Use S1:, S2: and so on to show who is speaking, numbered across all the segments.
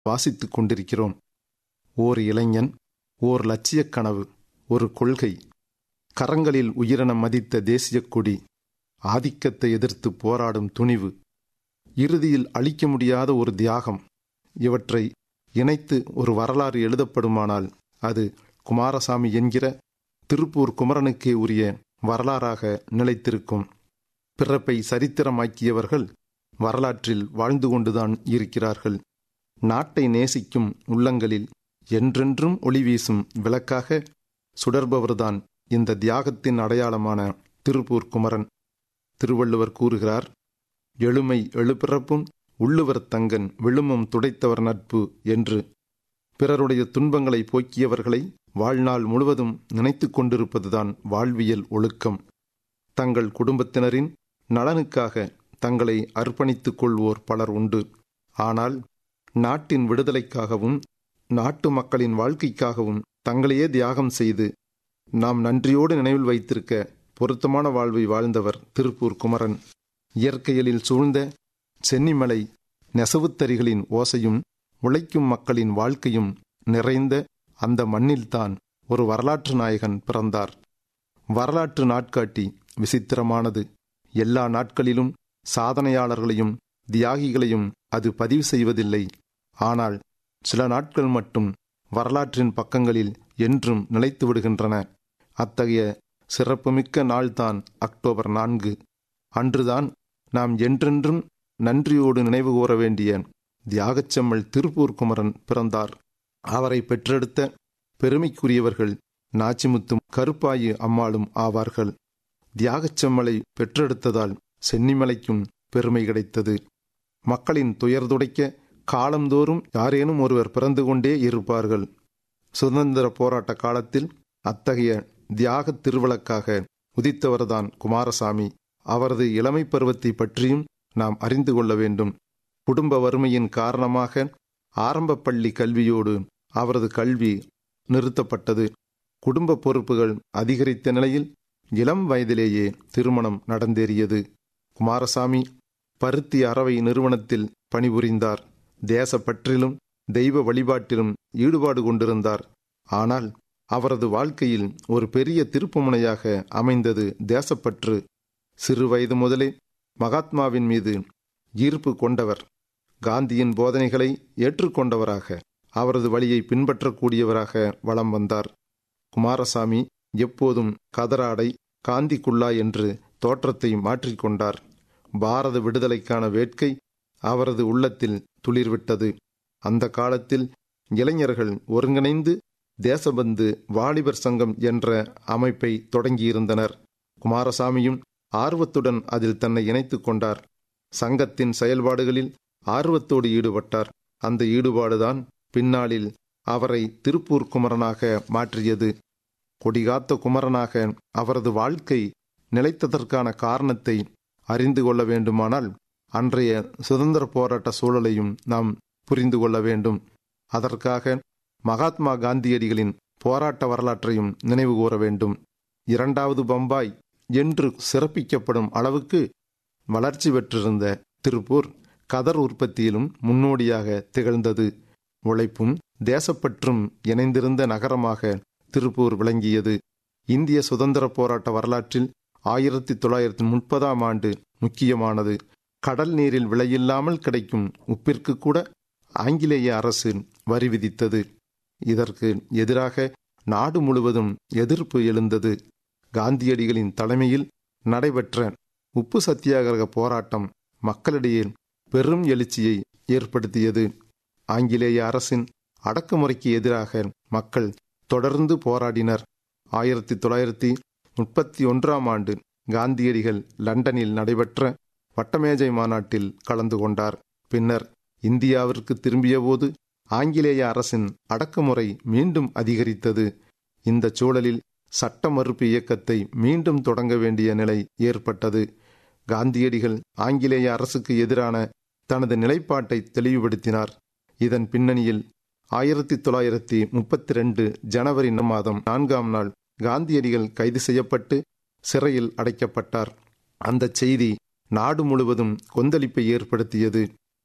S1: வாசித்துக் கொண்டிருக்கிறோம் ஓர் இளைஞன் ஓர் லட்சியக் கனவு ஒரு கொள்கை கரங்களில் உயிரென மதித்த தேசியக் கொடி ஆதிக்கத்தை எதிர்த்து போராடும் துணிவு இறுதியில் அழிக்க முடியாத ஒரு தியாகம் இவற்றை இணைத்து ஒரு வரலாறு எழுதப்படுமானால் அது குமாரசாமி என்கிற திருப்பூர் குமரனுக்கே உரிய வரலாறாக நிலைத்திருக்கும் பிறப்பை சரித்திரமாக்கியவர்கள் வரலாற்றில் வாழ்ந்து கொண்டுதான் இருக்கிறார்கள் நாட்டை நேசிக்கும் உள்ளங்களில் என்றென்றும் ஒளி வீசும் விளக்காக சுடர்பவர்தான் இந்த தியாகத்தின் அடையாளமான திருப்பூர் குமரன் திருவள்ளுவர் கூறுகிறார் எழுமை எழுபிறப்பும் உள்ளுவர் தங்கன் விழுமம் துடைத்தவர் நட்பு என்று பிறருடைய துன்பங்களை போக்கியவர்களை வாழ்நாள் முழுவதும் நினைத்து கொண்டிருப்பதுதான் வாழ்வியல் ஒழுக்கம் தங்கள் குடும்பத்தினரின் நலனுக்காக தங்களை அர்ப்பணித்துக் கொள்வோர் பலர் உண்டு ஆனால் நாட்டின் விடுதலைக்காகவும் நாட்டு மக்களின் வாழ்க்கைக்காகவும் தங்களையே தியாகம் செய்து நாம் நன்றியோடு நினைவில் வைத்திருக்க பொருத்தமான வாழ்வை வாழ்ந்தவர் திருப்பூர் குமரன் இயற்கையலில் சூழ்ந்த சென்னிமலை நெசவுத்தறிகளின் ஓசையும் உழைக்கும் மக்களின் வாழ்க்கையும் நிறைந்த அந்த மண்ணில்தான் ஒரு வரலாற்று நாயகன் பிறந்தார் வரலாற்று நாட்காட்டி விசித்திரமானது எல்லா நாட்களிலும் சாதனையாளர்களையும் தியாகிகளையும் அது பதிவு செய்வதில்லை ஆனால் சில நாட்கள் மட்டும் வரலாற்றின் பக்கங்களில் என்றும் நிலைத்து விடுகின்றன அத்தகைய சிறப்புமிக்க நாள்தான் அக்டோபர் நான்கு அன்றுதான் நாம் என்றென்றும் நன்றியோடு நினைவு கூற வேண்டிய தியாகச்செம்மல் திருப்பூர் குமரன் பிறந்தார் அவரை பெற்றெடுத்த பெருமைக்குரியவர்கள் நாச்சிமுத்தும் கருப்பாயு அம்மாளும் ஆவார்கள் தியாகச்செம்மலை பெற்றெடுத்ததால் சென்னிமலைக்கும் பெருமை கிடைத்தது மக்களின் துயர் துடைக்க காலந்தோறும் யாரேனும் ஒருவர் பிறந்து கொண்டே இருப்பார்கள் சுதந்திர போராட்ட காலத்தில் அத்தகைய தியாக திருவிளக்காக உதித்தவர்தான் குமாரசாமி அவரது இளமை பருவத்தை பற்றியும் நாம் அறிந்து கொள்ள வேண்டும் குடும்ப வறுமையின் காரணமாக ஆரம்ப பள்ளி கல்வியோடு அவரது கல்வி நிறுத்தப்பட்டது குடும்ப பொறுப்புகள் அதிகரித்த நிலையில் இளம் வயதிலேயே திருமணம் நடந்தேறியது குமாரசாமி பருத்தி அறவை நிறுவனத்தில் பணிபுரிந்தார் தேசப்பற்றிலும் தெய்வ வழிபாட்டிலும் ஈடுபாடு கொண்டிருந்தார் ஆனால் அவரது வாழ்க்கையில் ஒரு பெரிய திருப்புமுனையாக அமைந்தது தேசப்பற்று சிறு வயது முதலே மகாத்மாவின் மீது ஈர்ப்பு கொண்டவர் காந்தியின் போதனைகளை ஏற்றுக்கொண்டவராக அவரது வழியை பின்பற்றக்கூடியவராக வலம் வந்தார் குமாரசாமி எப்போதும் கதராடை காந்தி குல்லா என்று தோற்றத்தை மாற்றிக்கொண்டார் பாரத விடுதலைக்கான வேட்கை அவரது உள்ளத்தில் துளிர்விட்டது அந்த காலத்தில் இளைஞர்கள் ஒருங்கிணைந்து தேசபந்து வாலிபர் சங்கம் என்ற அமைப்பை தொடங்கியிருந்தனர் குமாரசாமியும் ஆர்வத்துடன் அதில் தன்னை இணைத்துக் கொண்டார் சங்கத்தின் செயல்பாடுகளில் ஆர்வத்தோடு ஈடுபட்டார் அந்த ஈடுபாடுதான் பின்னாளில் அவரை திருப்பூர் குமரனாக மாற்றியது கொடிகாத்த குமரனாக அவரது வாழ்க்கை நிலைத்ததற்கான காரணத்தை அறிந்து கொள்ள வேண்டுமானால் அன்றைய சுதந்திர போராட்ட சூழலையும் நாம் புரிந்து கொள்ள வேண்டும் அதற்காக மகாத்மா காந்தியடிகளின் போராட்ட வரலாற்றையும் நினைவு கூற வேண்டும் இரண்டாவது பம்பாய் என்று சிறப்பிக்கப்படும் அளவுக்கு வளர்ச்சி பெற்றிருந்த திருப்பூர் கதர் உற்பத்தியிலும் முன்னோடியாக திகழ்ந்தது உழைப்பும் தேசப்பற்றும் இணைந்திருந்த நகரமாக திருப்பூர் விளங்கியது இந்திய சுதந்திர போராட்ட வரலாற்றில் ஆயிரத்தி தொள்ளாயிரத்தி முப்பதாம் ஆண்டு முக்கியமானது கடல் நீரில் விலையில்லாமல் கிடைக்கும் உப்பிற்கு கூட ஆங்கிலேய அரசு வரி விதித்தது இதற்கு எதிராக நாடு முழுவதும் எதிர்ப்பு எழுந்தது காந்தியடிகளின் தலைமையில் நடைபெற்ற உப்பு சத்தியாகிரக போராட்டம் மக்களிடையே பெரும் எழுச்சியை ஏற்படுத்தியது ஆங்கிலேய அரசின் அடக்குமுறைக்கு எதிராக மக்கள் தொடர்ந்து போராடினர் ஆயிரத்தி தொள்ளாயிரத்தி முப்பத்தி ஒன்றாம் ஆண்டு காந்தியடிகள் லண்டனில் நடைபெற்ற வட்டமேஜை மாநாட்டில் கலந்து கொண்டார் பின்னர் இந்தியாவிற்கு திரும்பியபோது ஆங்கிலேய அரசின் அடக்குமுறை மீண்டும் அதிகரித்தது இந்த சூழலில் சட்ட மறுப்பு இயக்கத்தை மீண்டும் தொடங்க வேண்டிய நிலை ஏற்பட்டது காந்தியடிகள் ஆங்கிலேய அரசுக்கு எதிரான தனது நிலைப்பாட்டை தெளிவுபடுத்தினார் இதன் பின்னணியில் ஆயிரத்தி தொள்ளாயிரத்தி முப்பத்தி ரெண்டு ஜனவரி மாதம் நான்காம் நாள் காந்தியடிகள் கைது செய்யப்பட்டு சிறையில் அடைக்கப்பட்டார் அந்த செய்தி நாடு முழுவதும் கொந்தளிப்பை ஏற்படுத்தியது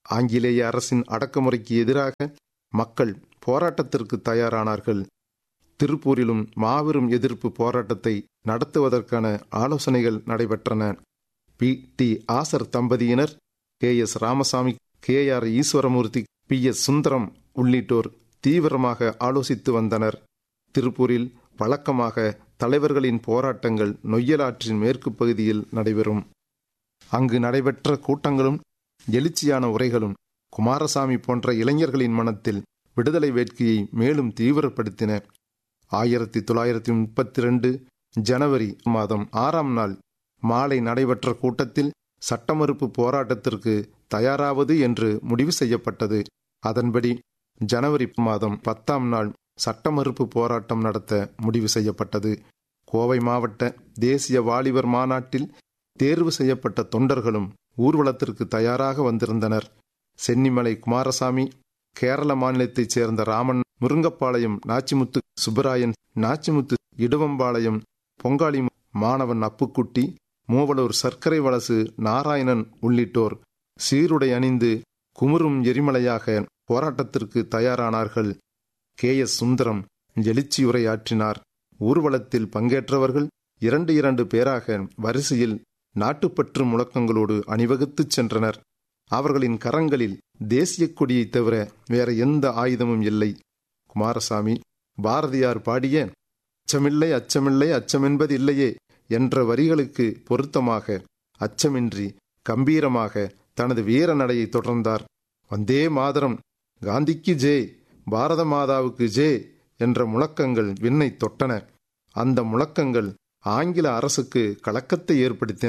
S1: ஆங்கிலேய அரசின் அடக்குமுறைக்கு எதிராக மக்கள் போராட்டத்திற்கு தயாரானார்கள் திருப்பூரிலும் மாபெரும் எதிர்ப்பு போராட்டத்தை நடத்துவதற்கான ஆலோசனைகள் நடைபெற்றன பி டி ஆசர் தம்பதியினர் K S Ramasamy K R Eswaramoorthy P S Sundaram உள்ளிட்டோர் தீவிரமாக ஆலோசித்து வந்தனர் திருப்பூரில் வழக்கமாக தலைவர்களின் போராட்டங்கள் நொய்யலாற்றின் மேற்கு பகுதியில் நடைபெறும் அங்கு நடைபெற்ற கூட்டங்களும் எழுச்சியான உரைகளும் குமாரசாமி போன்ற இளைஞர்களின் மனத்தில் விடுதலை வேட்கையை மேலும் தீவிரப்படுத்தின ஆயிரத்தி தொள்ளாயிரத்தி முப்பத்தி ரெண்டு ஜனவரி மாதம் ஆறாம் நாள் மாலை நடைபெற்ற கூட்டத்தில் சட்டமறுப்பு போராட்டத்திற்கு தயாராவது என்று முடிவு செய்யப்பட்டது அதன்படி ஜனவரி மாதம் பத்தாம் நாள் சட்டமறுப்பு போராட்டம் நடத்த முடிவு செய்யப்பட்டது கோவை மாவட்ட தேசிய வாலிபர் மாநாட்டில் தேர்வு செய்யப்பட்ட தொண்டர்களும் ஊர்வலத்திற்கு தயாராக வந்திருந்தனர் சென்னிமலை குமாரசாமி கேரள மாநிலத்தைச் சேர்ந்த ராமன் முருங்கப்பாளையம் நாச்சிமுத்து சுப்பராயன் நாச்சிமுத்து இடுவம்பாளையம் பொங்காளி மாணவன் அப்புக்குட்டி மூவலூர் சர்க்கரை வலசு நாராயணன் உள்ளிட்டோர் சீருடை அணிந்து குமுறும் எரிமலையாக போராட்டத்திற்கு தயாரானார்கள் கே எஸ் சுந்தரம் எழுச்சியுரையாற்றினார் ஊர்வலத்தில் பங்கேற்றவர்கள் இரண்டு இரண்டு பேராக வரிசையில் நாட்டுப்பற்று முழக்கங்களோடு அணிவகுத்துச் சென்றனர் அவர்களின் கரங்களில் தேசிய கொடியைத் தவிர வேற எந்த ஆயுதமும் இல்லை குமாரசாமி பாரதியார் பாடிய அச்சமில்லை அச்சமில்லை அச்சமென்பது இல்லையே என்ற வரிகளுக்கு பொருத்தமாக அச்சமின்றி கம்பீரமாக தனது வீர நடையை தொடர்ந்தார் வந்தே மாதரம் காந்திக்கு ஜே பாரத மாதாவுக்கு ஜே என்ற முழக்கங்கள் விண்ணை தொட்டன அந்த முழக்கங்கள் ஆங்கில அரசுக்கு கலக்கத்தை ஏற்படுத்தின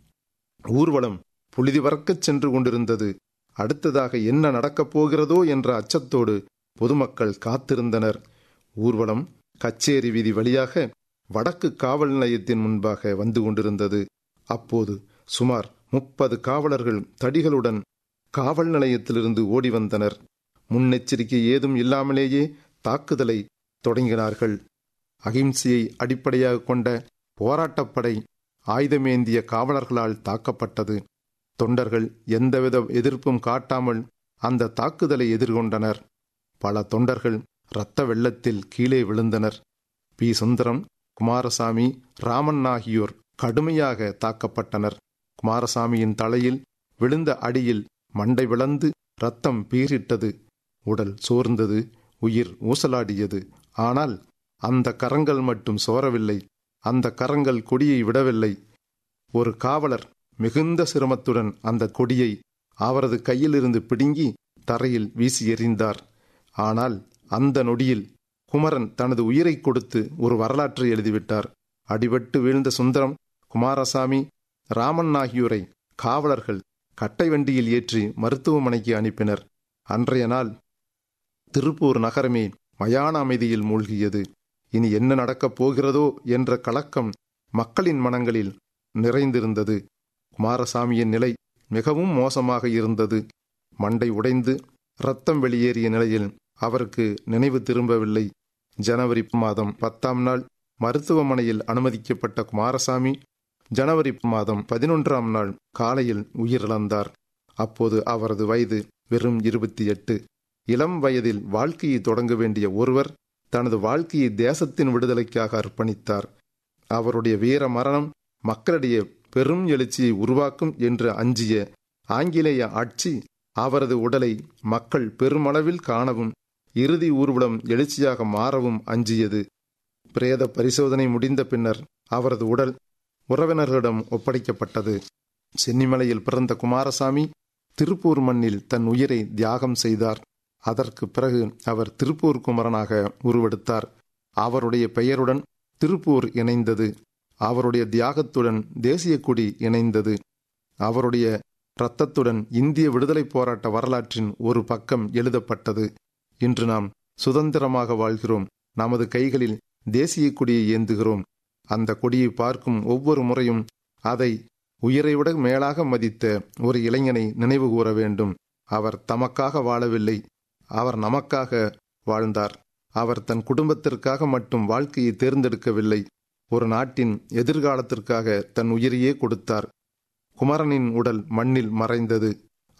S1: ஊர்வலம் புழுதி பறக்கச் சென்று கொண்டிருந்தது அடுத்ததாக என்ன நடக்கப் போகிறதோ என்ற அச்சத்தோடு பொதுமக்கள் காத்திருந்தனர் ஊர்வலம் கச்சேரி வீதி வழியாக வடக்கு காவல் நிலையத்தின் முன்பாக வந்து கொண்டிருந்தது அப்போது சுமார் முப்பது காவலர்கள் தடிகளுடன் காவல் நிலையத்திலிருந்து ஓடி வந்தனர் முன்னெச்சரிக்கை ஏதும் இல்லாமலேயே தாக்குதலை தொடங்கினார்கள் அகிம்சையை அடிப்படையாக கொண்ட போராட்டப்படை ஆயுதமேந்திய காவலர்களால் தாக்கப்பட்டது தொண்டர்கள் எந்தவித எதிர்ப்பும் காட்டாமல் அந்த தாக்குதலை எதிர்கொண்டனர் பல தொண்டர்கள் இரத்த வெள்ளத்தில் கீழே விழுந்தனர் பி சுந்தரம் குமாரசாமி ராமன் ஆகியோர் கடுமையாக தாக்கப்பட்டனர் குமாரசாமியின் தலையில் விழுந்த அடியில் மண்டை விளந்து ரத்தம் பீரிட்டது உடல் சோர்ந்தது உயிர் ஊசலாடியது ஆனால் அந்த கரங்கள் மட்டும் சோரவில்லை அந்த கரங்கள் கொடியை விடவில்லை ஒரு காவலர் மிகுந்த சிரமத்துடன் அந்த கொடியை அவரது கையிலிருந்து பிடுங்கி தரையில் வீசி எறிந்தார் ஆனால் அந்த நொடியில் குமரன் தனது உயிரை கொடுத்து ஒரு வரலாற்றை எழுதிவிட்டார் அடிபட்டு வீழ்ந்த சுந்தரம் குமாரசாமி ராமன் ஆகியோரை காவலர்கள் கட்டை வண்டியில் ஏற்றி மருத்துவமனைக்கு அனுப்பினர் அன்றைய நாள் திருப்பூர் நகரமே மயான அமைதியில் மூழ்கியது இனி என்ன நடக்கப் போகிறதோ என்ற கலக்கம் மக்களின் மனங்களில் நிறைந்திருந்தது குமாரசாமியின் நிலை மிகவும் மோசமாக இருந்தது மண்டை உடைந்து ரத்தம் வெளியேறிய நிலையில் அவருக்கு நினைவு திரும்பவில்லை ஜனவரி மாதம் பத்தாம் நாள் மருத்துவமனையில் அனுமதிக்கப்பட்ட குமாரசாமி ஜனவரி மாதம் பதினொன்றாம் நாள் காலையில் உயிரிழந்தார் அப்போது அவரது வயது வெறும் இருபத்தி எட்டு இளம் வயதில் வாழ்க்கையை தொடங்க வேண்டிய ஒருவர் தனது வாழ்க்கையை தேசத்தின் விடுதலைக்காக அர்ப்பணித்தார் அவருடைய வீர மரணம் மக்களிடையே பெரும் எழுச்சியை உருவாக்கும் என்று அஞ்சிய ஆங்கிலேய ஆட்சி அவரது உடலை மக்கள் பெருமளவில் காணவும் இறுதி ஊர்வலம் எழுச்சியாக மாறவும் அஞ்சியது பிரேத பரிசோதனை முடிந்த பின்னர் அவரது உடல் உறவினர்களிடம் ஒப்படைக்கப்பட்டது சென்னிமலையில் பிறந்த குமாரசாமி திருப்பூர் மண்ணில் தன் உயிரை தியாகம் செய்தார் அதற்கு பிறகு அவர் திருப்பூர் குமரனாக உருவெடுத்தார் அவருடைய பெயருடன் திருப்பூர் இணைந்தது அவருடைய தியாகத்துடன் தேசிய கொடி இணைந்தது அவருடைய இரத்தத்துடன் இந்திய விடுதலை போராட்ட வரலாற்றின் ஒரு பக்கம் எழுதப்பட்டது இன்று நாம் சுதந்திரமாக வாழ்கிறோம் நமது கைகளில் தேசிய கொடியை ஏந்துகிறோம் அந்த கொடியை பார்க்கும் ஒவ்வொரு முறையும் அதை உயிரை விட மேலாக மதித்த ஒரு இளைஞனை நினைவு கூற வேண்டும் அவர் தமக்காக வாழவில்லை அவர் நமக்காக வாழ்ந்தார் அவர் தன் குடும்பத்திற்காக மட்டும் வாழ்க்கையை தேர்ந்தெடுக்கவில்லை ஒரு நாட்டின் எதிர்காலத்திற்காக தன் உயிரையே கொடுத்தார் குமரனின் உடல் மண்ணில் மறைந்தது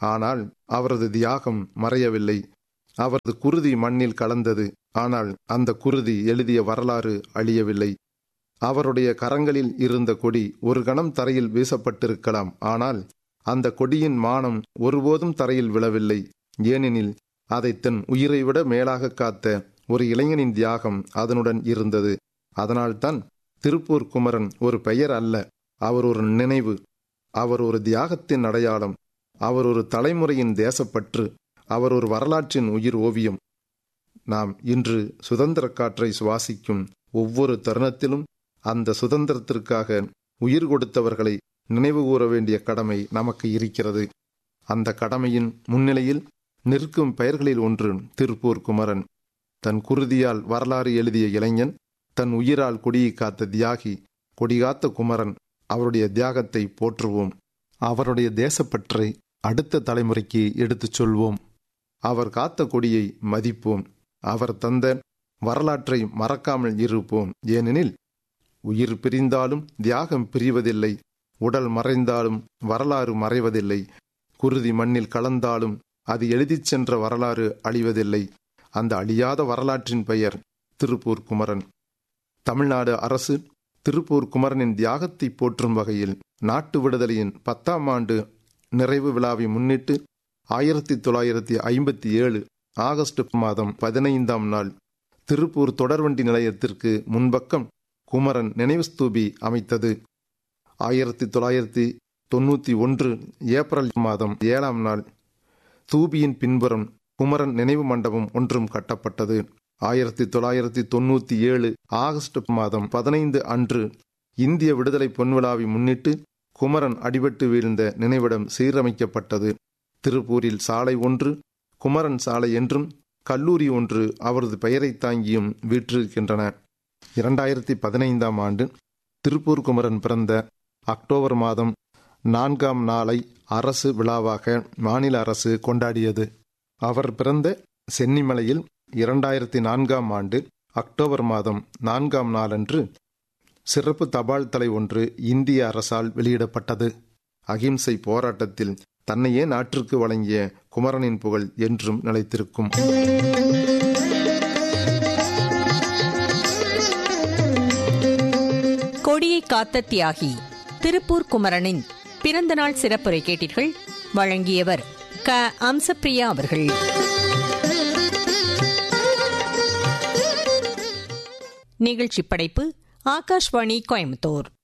S1: ஆனால் அவரது தியாகம் மறையவில்லை அவரது குருதி மண்ணில் கலந்தது ஆனால் அந்த குருதி எழுதிய வரலாறு அழியவில்லை அவருடைய கரங்களில் இருந்த கொடி ஒரு கணம் தரையில் வீசப்பட்டிருக்கலாம் ஆனால் அந்த கொடியின் மானம் ஒருபோதும் தரையில் விழவில்லை ஏனெனில் அதை தன் உயிரை விட மேலாக காத்த ஒரு இளைஞனின் தியாகம் அதனுடன் இருந்தது அதனால்தான் திருப்பூர் குமரன் ஒரு பெயர் அல்ல அவர் ஒரு நினைவு அவர் ஒரு தியாகத்தின் அடையாளம் அவர் ஒரு தலைமுறையின் தேசப்பற்று அவர் ஒரு வரலாற்றின் உயிர் ஓவியம் நாம் இன்று சுதந்திர காற்றை சுவாசிக்கும் ஒவ்வொரு தருணத்திலும் அந்த சுதந்திரத்திற்காக உயிர் கொடுத்தவர்களை நினைவு கூற வேண்டிய கடமை நமக்கு இருக்கிறது அந்த கடமையின் முன்னிலையில் நிற்கும் பெயர்களில் ஒன்று திருப்பூர் குமரன் தன் குருதியால் வரலாறு எழுதிய இளைஞன் தன் உயிரால் கொடியை காத்த தியாகி கொடிகாத்த குமரன் அவருடைய தியாகத்தை போற்றுவோம் அவருடைய தேசப்பற்றை அடுத்த தலைமுறைக்கு எடுத்துச் சொல்வோம் அவர் காத்த கொடியை மதிப்போம் அவர் தந்த வரலாற்றை மறக்காமல் இருப்போம் ஏனெனில் உயிர் பிரிந்தாலும் தியாகம் பிரிவதில்லை உடல் மறைந்தாலும் வரலாறு மறைவதில்லை குருதி மண்ணில் கலந்தாலும் அது எழுதிச் சென்ற வரலாறு அழிவதில்லை அந்த அழியாத வரலாற்றின் பெயர் திருப்பூர் குமரன் தமிழ்நாடு அரசு திருப்பூர் குமரனின் தியாகத்தை போற்றும் வகையில் நாட்டு விடுதலையின் பத்தாம் ஆண்டு நிறைவு விழாவை முன்னிட்டு ஆயிரத்தி தொள்ளாயிரத்தி ஐம்பத்தி ஏழு ஆகஸ்ட் மாதம் பதினைந்தாம் நாள் திருப்பூர் தொடர்வண்டி நிலையத்திற்கு முன்பக்கம் குமரன் நினைவு ஸ்தூபி அமைத்தது ஆயிரத்தி தொள்ளாயிரத்தி தொண்ணூற்றி ஒன்று ஏப்ரல் மாதம் ஏழாம் நாள் தூபியின் பின்புறம் குமரன் நினைவு மண்டபம் ஒன்றும் கட்டப்பட்டது ஆயிரத்தி தொள்ளாயிரத்தி தொண்ணூற்றி ஏழு ஆகஸ்ட் மாதம் பதினைந்து அன்று இந்திய விடுதலை பொன்விழாவை முன்னிட்டு குமரன் அடிபட்டு வீழ்ந்த நினைவிடம் சீரமைக்கப்பட்டது திருப்பூரில் சாலை ஒன்று குமரன் சாலை என்றும் கல்லூரி ஒன்று அவரது பெயரை தாங்கியும் வீற்றிருக்கின்றன இரண்டாயிரத்தி பதினைந்தாம் ஆண்டு திருப்பூர் குமரன் பிறந்த அக்டோபர் மாதம் நான்காம் நாளை அரசு விழாவாக மாநில அரசு கொண்டாடியது அவர் பிறந்த சென்னிமலையில் இரண்டாயிரத்தி நான்காம் ஆண்டு அக்டோபர் மாதம் நான்காம் நாளன்று சிறப்பு தபால் தலை ஒன்று இந்திய அரசால் வெளியிடப்பட்டது அகிம்சை போராட்டத்தில் தன்னையே நாட்டிற்கு வழங்கிய குமரனின் புகழ் என்றும் நிலைத்திருக்கும்
S2: கொடியை காத்த தியாகி திருப்பூர் குமரனின் பிறந்த நாள் சிறப்புரை கேட்டீர்கள் வழங்கியவர் க அம்சப்பிரியா அவர்கள் நிகழ்ச்சி படைப்பு ஆகாஷ்வாணி கோயம்புத்தூர்